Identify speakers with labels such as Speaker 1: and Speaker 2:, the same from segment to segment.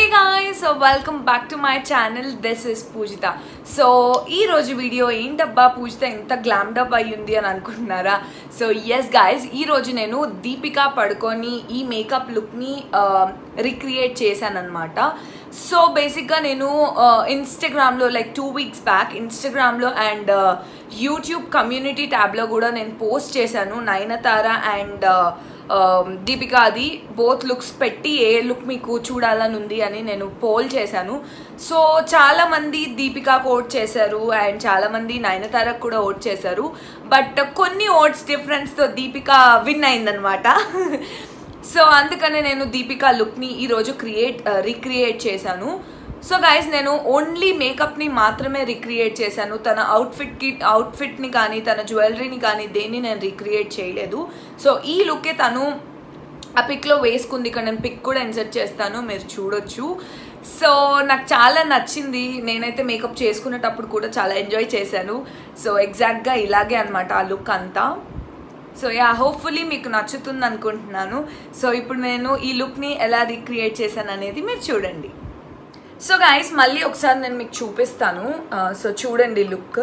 Speaker 1: guy so welcome back to my channel this is Pujitha so ఈ రోజు video ఏంటబ్బా పూజిత ఇంత గ్లామ్డ్ అప్ అయ్యింది అని అనుకుంటున్నారా సో ఎస్ గాయస్ ఈ రోజు నేను దీపిక పడుకొని ఈ మేకప్ లుక్ని రిక్రియేట్ చేశాను అనమాట సో బేసిక్గా నేను ఇన్స్టాగ్రామ్లో లైక్ టూ వీక్స్ బ్యాక్ ఇన్స్టాగ్రామ్లో అండ్ యూట్యూబ్ కమ్యూనిటీ ట్యాబ్లో కూడా నేను పోస్ట్ చేశాను నయనతార అండ్ దీపిక అది బోత్ లుక్స్ పెట్టి ఏ లుక్ మీకు చూడాలని ఉంది అని నేను పోల్ చేశాను సో చాలా మంది దీపిక ఓట్ చేశారు అండ్ చాలా మంది నయనతారకు కూడా ఓట్ చేశారు బట్ కొన్ని ఓట్స్ డిఫరెన్స్తో దీపిక విన్ అయిందనమాట సో అందుకనే నేను దీపిక లుక్ని ఈరోజు క్రియేట్ రీక్రియేట్ చేశాను సో గైస్ నేను ఓన్లీ మేకప్ని మాత్రమే రిక్రియేట్ చేశాను తన అవుట్ఫిట్కి అవుట్ఫిట్ని కానీ తన జ్యువెలరీని కానీ దేన్ని నేను రిక్రియేట్ చేయలేదు సో ఈ లుక్కే తను ఆ పిక్లో వేసుకుంది ఇక్కడ నేను పిక్ కూడా ఇన్సర్ట్ చేస్తాను మీరు చూడొచ్చు సో నాకు చాలా నచ్చింది నేనైతే మేకప్ చేసుకునేటప్పుడు కూడా చాలా ఎంజాయ్ చేశాను సో ఎగ్జాక్ట్గా ఇలాగే అనమాట ఆ లుక్ అంతా సో యా హోప్ఫుల్లీ మీకు నచ్చుతుంది అనుకుంటున్నాను సో ఇప్పుడు నేను ఈ లుక్ని ఎలా రీక్రియేట్ చేశాను అనేది మీరు చూడండి సో గాయస్ మళ్ళీ ఒకసారి నేను మీకు చూపిస్తాను సో చూడండి లుక్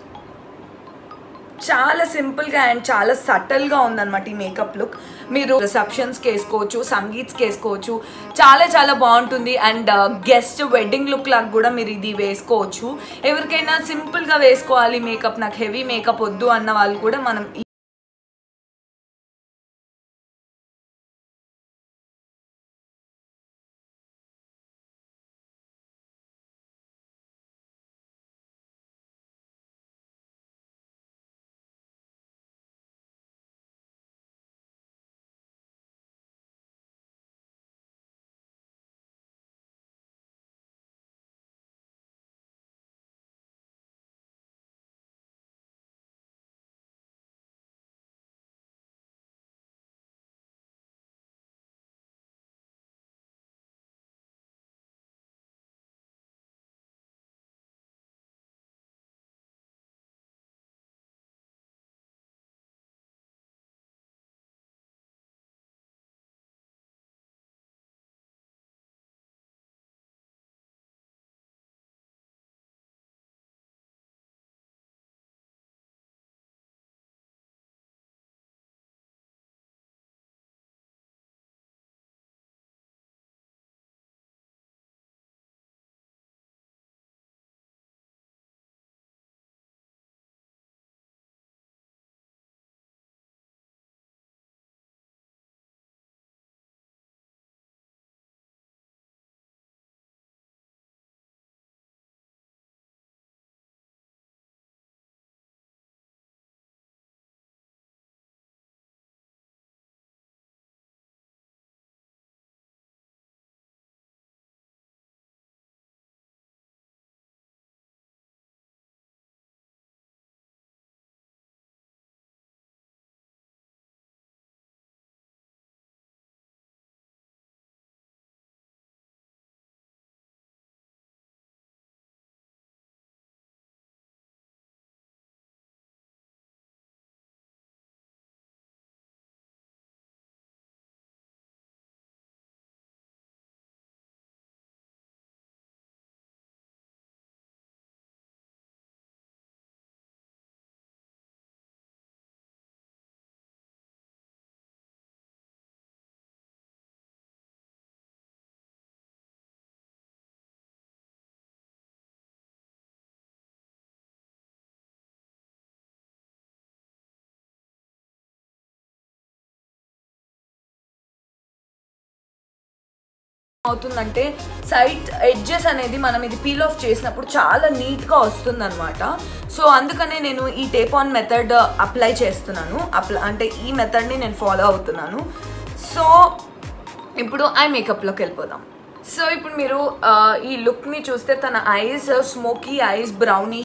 Speaker 1: చాలా సింపుల్గా అండ్ చాలా సటల్గా ఉందన్నమాట ఈ మేకప్ లుక్ మీరు రిసెప్షన్స్కి వేసుకోవచ్చు సంగీత్స్కి వేసుకోవచ్చు చాలా చాలా బాగుంటుంది అండ్ గెస్ట్ వెడ్డింగ్ లుక్ లాగా కూడా మీరు ఇది వేసుకోవచ్చు ఎవరికైనా సింపుల్గా వేసుకోవాలి మేకప్ నాకు హెవీ మేకప్ వద్దు అన్న వాళ్ళు కూడా మనం అవుతుందంటే సైడ్ ఎడ్జెస్ అనేది మనం ఇది పీల్ ఆఫ్ చేసినప్పుడు చాలా నీట్గా వస్తుంది అనమాట సో అందుకనే నేను ఈ టేప్ ఆన్ మెథడ్ అప్లై చేస్తున్నాను అప్లై అంటే ఈ మెథడ్ని నేను ఫాలో అవుతున్నాను సో ఇప్పుడు ఐ మేకప్లోకి వెళ్ళిపోదాం సో ఇప్పుడు మీరు ఈ లుక్ని చూస్తే తన eyes smoky eyes brownie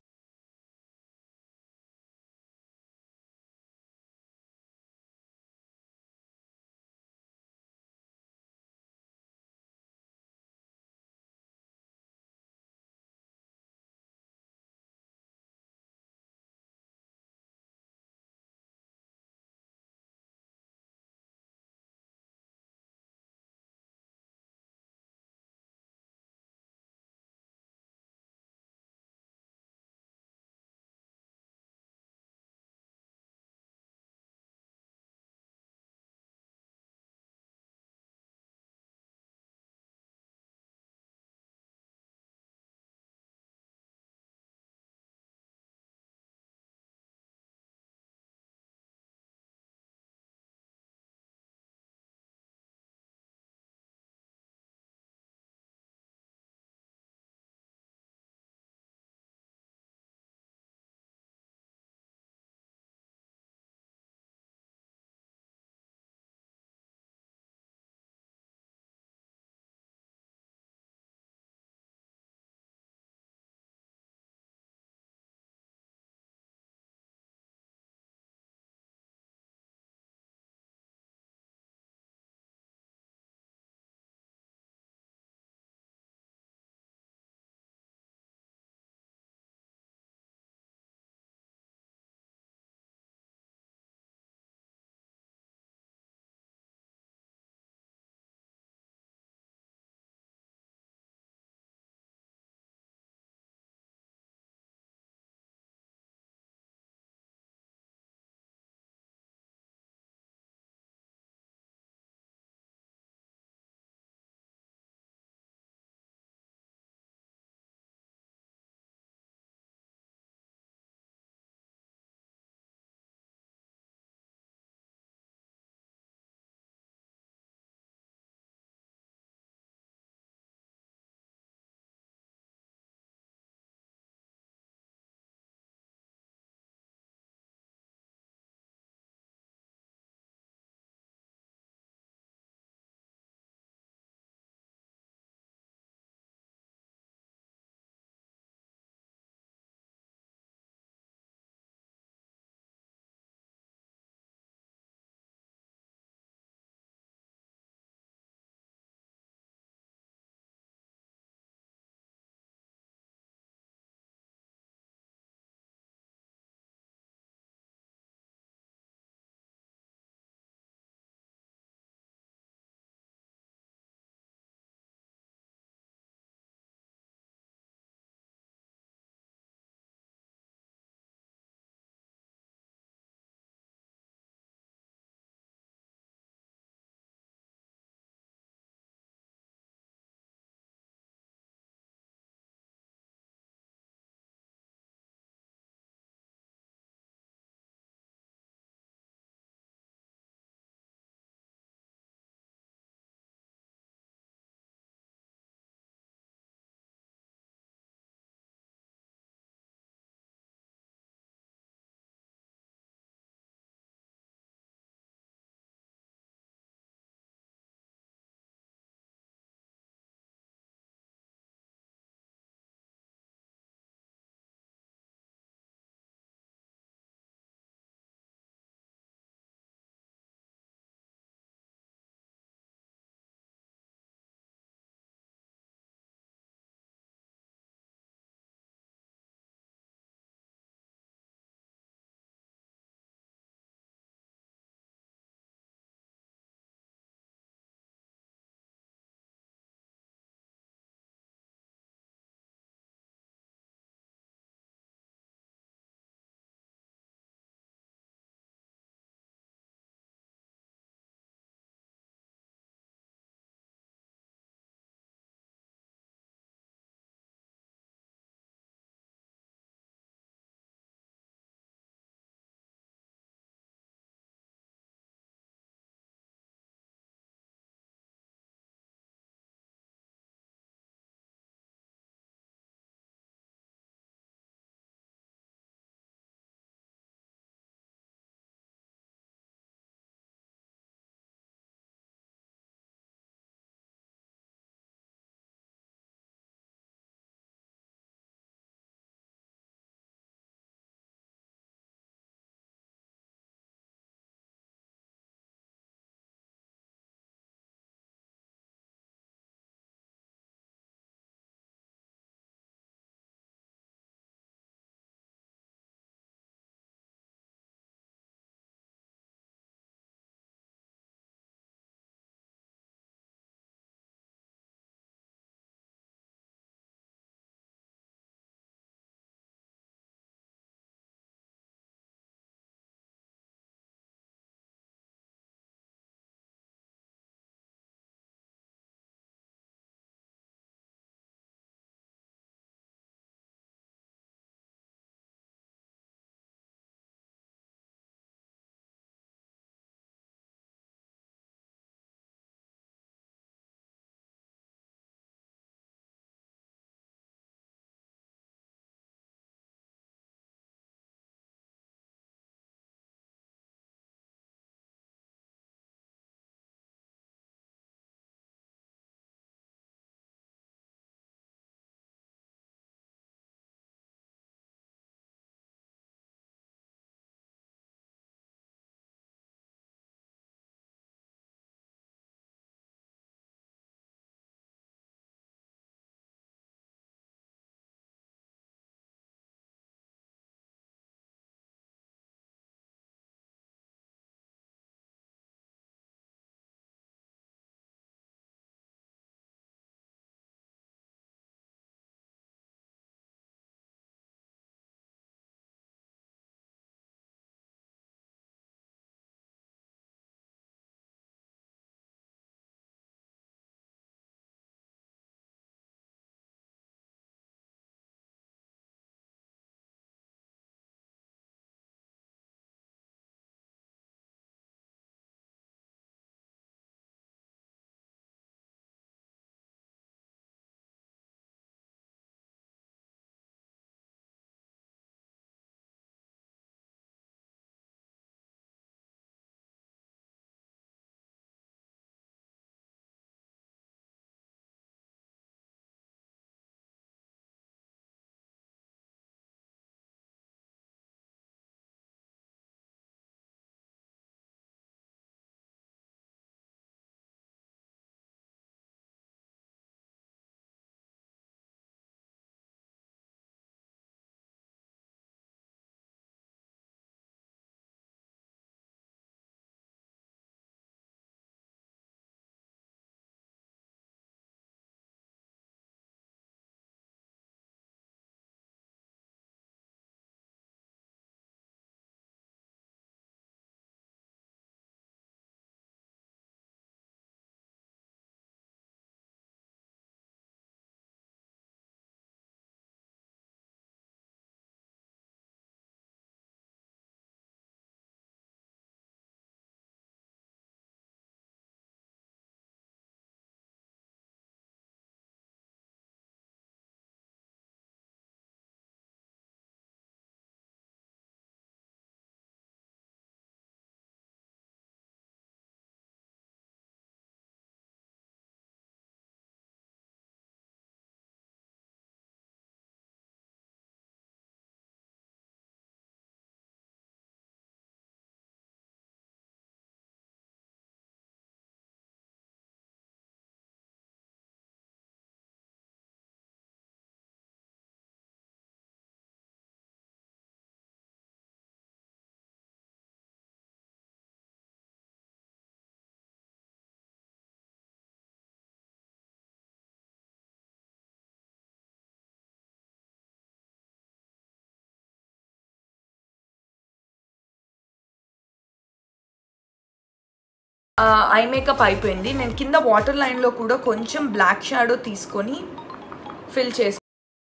Speaker 1: eye makeup అయిపోయింది నేను కింద వాటర్ లైన్లో కూడా కొంచెం బ్లాక్ షాడో తీసుకొని ఫిల్ చేసి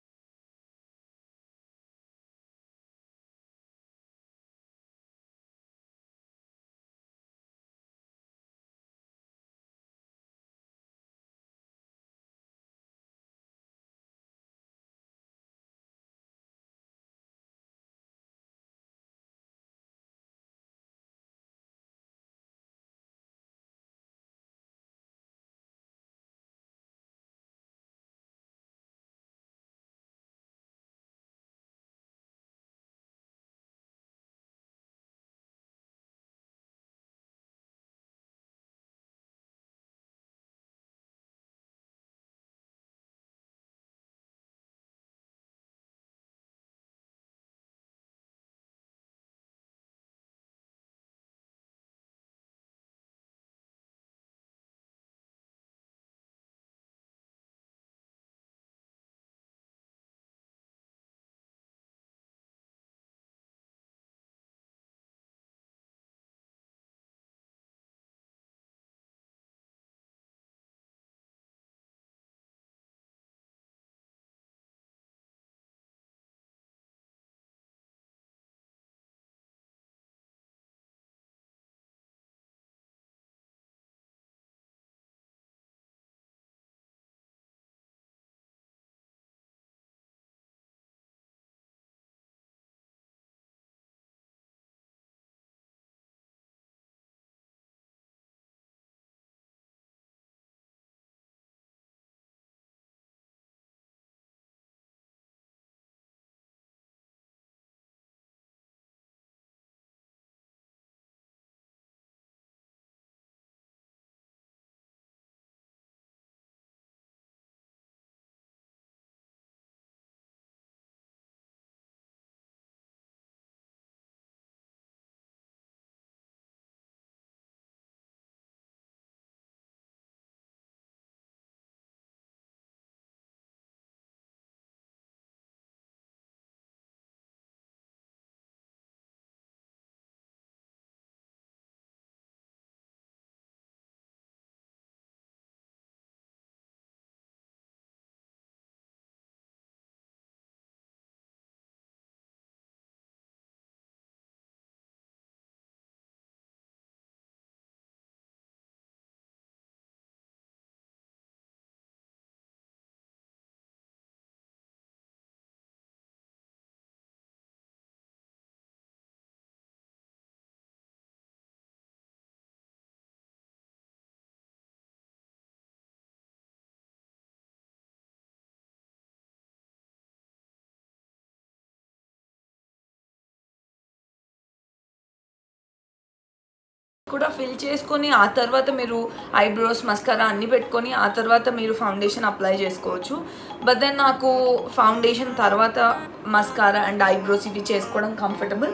Speaker 1: కూడా ఫిల్ చేసుకొని ఆ తర్వాత మీరు ఐబ్రోస్ మస్కరా అన్నీ పెట్టుకొని ఆ తర్వాత మీరు ఫౌండేషన్ అప్లై చేసుకోవచ్చు బట్ దెన్ నాకు ఫౌండేషన్ తర్వాత మస్కారా అండ్ ఐబ్రోస్ ఇవి చేసుకోవడం కంఫర్టబుల్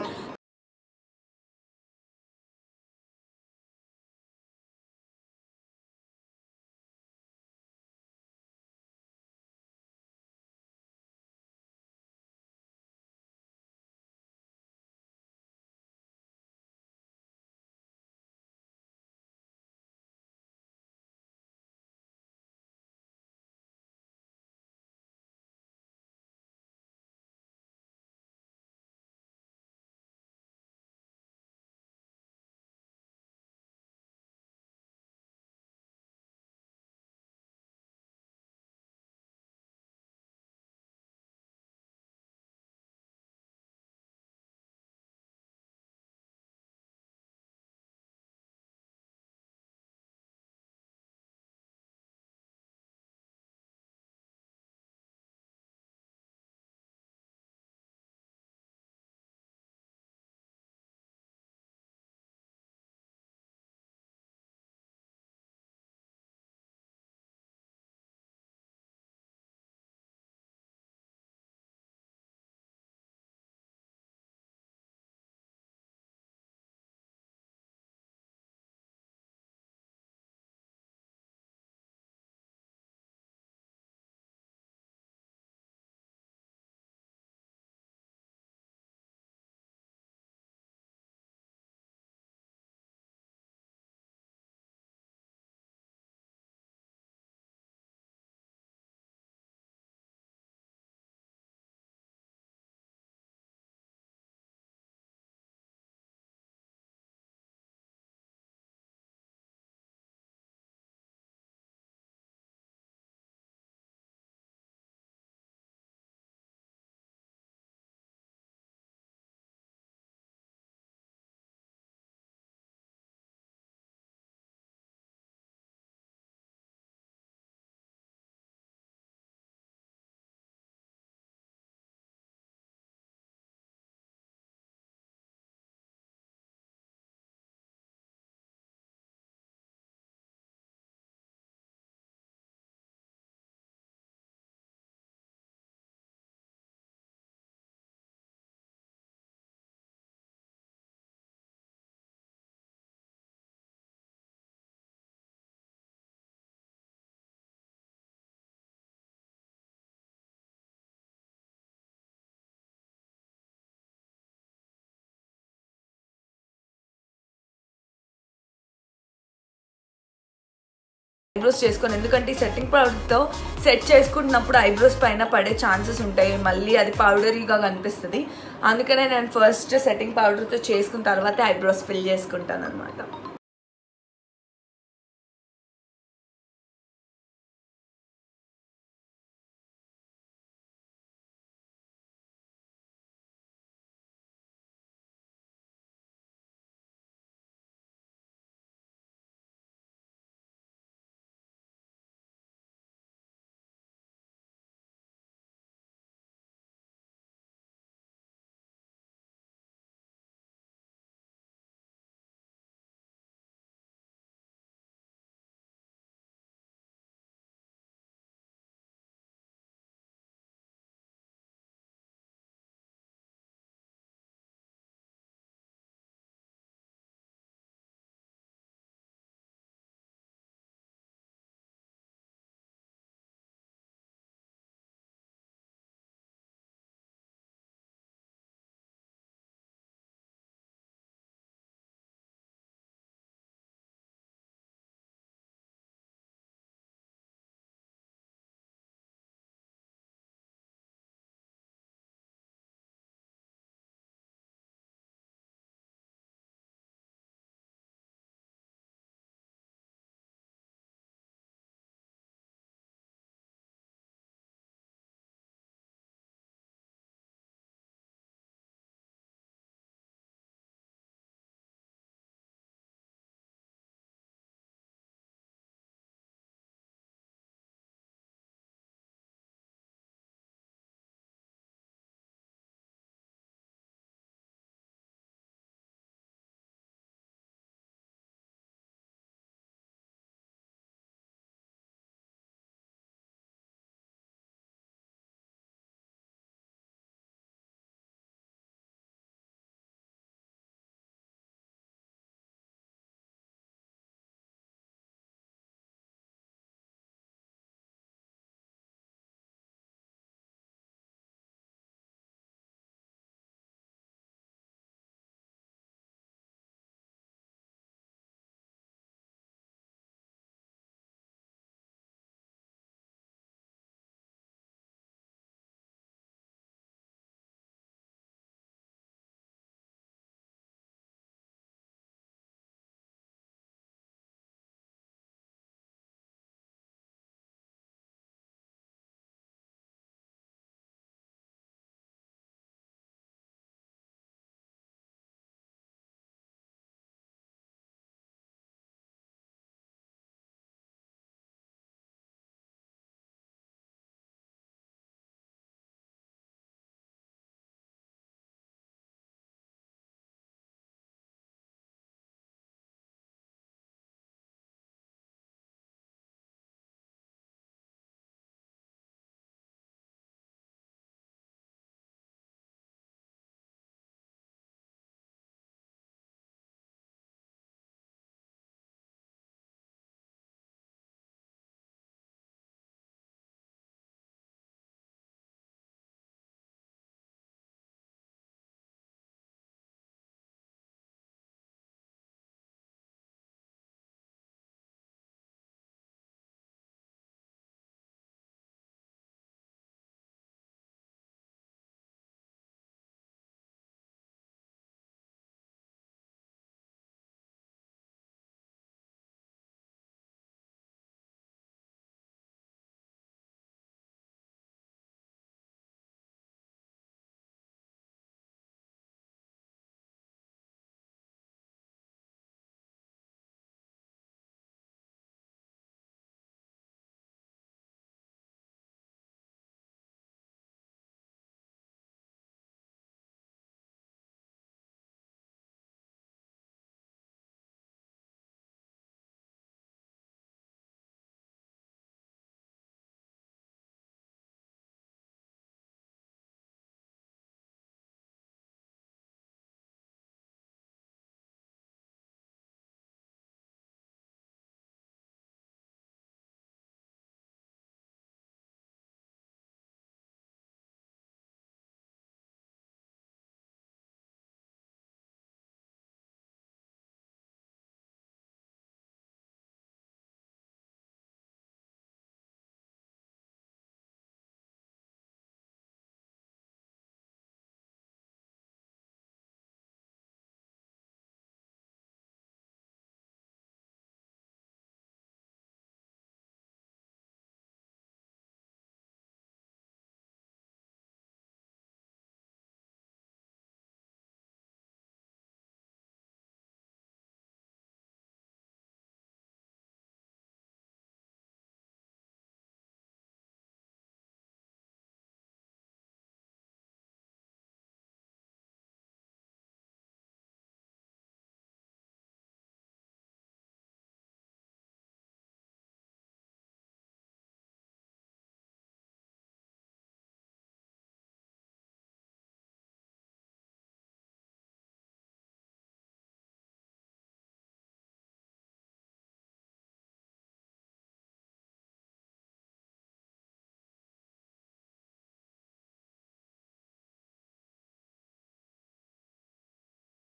Speaker 1: ఐబ్రోస్ చేసుకొని ఎందుకంటే ఈ సెట్టింగ్ పౌడర్తో సెట్ చేసుకుంటున్నప్పుడు ఐబ్రోస్ పైన పడే ఛాన్సెస్ ఉంటాయి మళ్ళీ అది పౌడరీగా కనిపిస్తుంది అందుకనే నేను ఫస్ట్ సెట్టింగ్ పౌడర్తో చేసుకున్న తర్వాత ఐబ్రోస్ ఫిల్ చేసుకుంటాను అనమాట